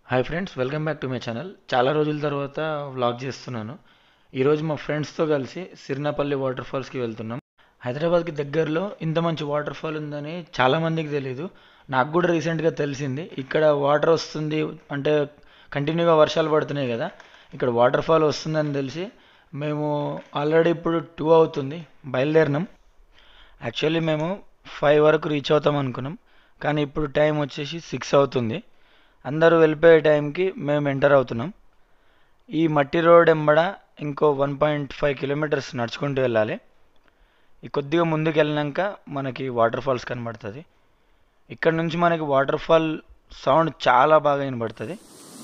hi friends welcome back to my channel చాలా రోజుల తర్వాత వ్లాగ్ చేస్తున్నాను ఈరోజు మా ఫ్రెండ్స్తో కలిసి సిరినాపల్లి వాటర్ ఫాల్స్కి వెళ్తున్నాం హైదరాబాద్కి దగ్గరలో ఇంత మంచి వాటర్ ఫాల్ ఉందని చాలామందికి తెలియదు నాకు కూడా రీసెంట్గా తెలిసింది ఇక్కడ వాటర్ వస్తుంది అంటే కంటిన్యూగా వర్షాలు పడుతున్నాయి కదా ఇక్కడ వాటర్ ఫాల్ వస్తుందని తెలిసి మేము ఆల్రెడీ ఇప్పుడు టూ అవుతుంది బయలుదేరినాం యాక్చువల్లీ మేము ఫైవ్ వరకు రీచ్ అవుతాం అనుకున్నాం కానీ ఇప్పుడు టైం వచ్చేసి సిక్స్ అవుతుంది అందరూ వెళ్ళిపోయే టైంకి మేము ఎంటర్ అవుతున్నాం ఈ మట్టి రోడ్ ఎంబడ ఇంకో వన్ పాయింట్ ఫైవ్ కిలోమీటర్స్ నడుచుకుంటూ వెళ్ళాలి ఈ కొద్దిగా ముందుకు వెళ్ళినాక మనకి వాటర్ ఫాల్స్ కనబడుతుంది ఇక్కడ నుంచి మనకి వాటర్ ఫాల్ సౌండ్ చాలా బాగా వినబడుతుంది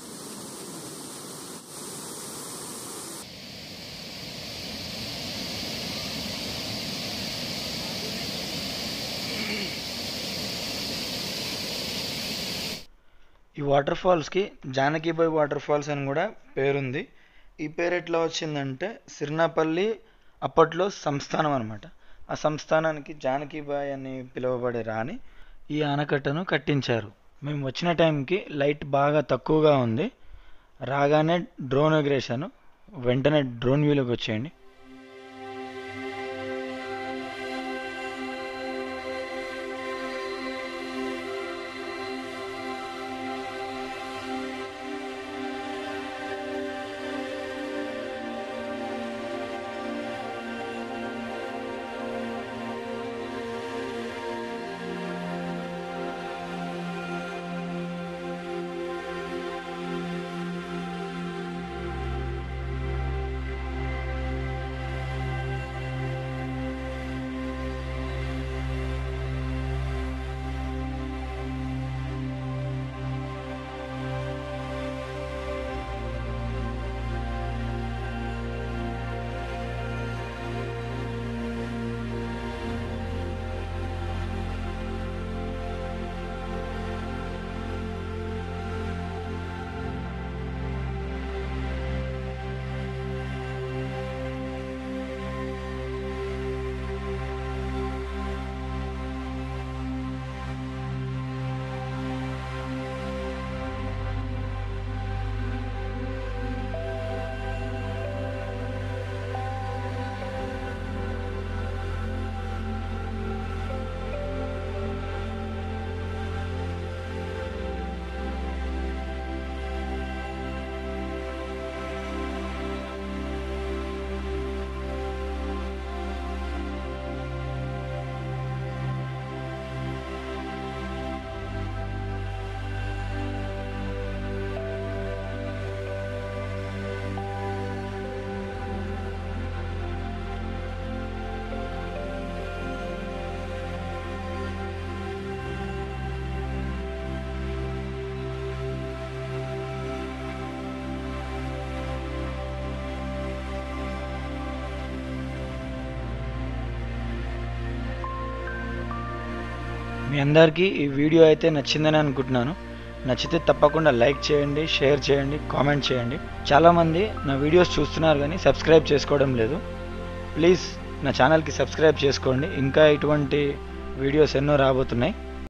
ఈ వాటర్ ఫాల్స్కి జానకీబాయ్ వాటర్ ఫాల్స్ అని కూడా పేరుంది ఈ పేరు ఎట్లా వచ్చిందంటే సిరినాపల్లి అప్పట్లో సంస్థానం అనమాట ఆ సంస్థానానికి జానకీబాయ్ అని పిలువబడే రాణి ఈ ఆనకట్టను కట్టించారు మేము వచ్చిన టైంకి లైట్ బాగా తక్కువగా ఉంది రాగానే డ్రోన్ ఎగరేసాను వెంటనే డ్రోన్ వ్యూలోకి వచ్చేయండి మీ అందరికీ ఈ వీడియో అయితే నచ్చిందని అనుకుంటున్నాను నచ్చితే తప్పకుండా లైక్ చేయండి షేర్ చేయండి కామెంట్ చేయండి చాలామంది నా వీడియోస్ చూస్తున్నారు కానీ సబ్స్క్రైబ్ చేసుకోవడం లేదు ప్లీజ్ నా ఛానల్కి సబ్స్క్రైబ్ చేసుకోండి ఇంకా ఇటువంటి వీడియోస్ ఎన్నో రాబోతున్నాయి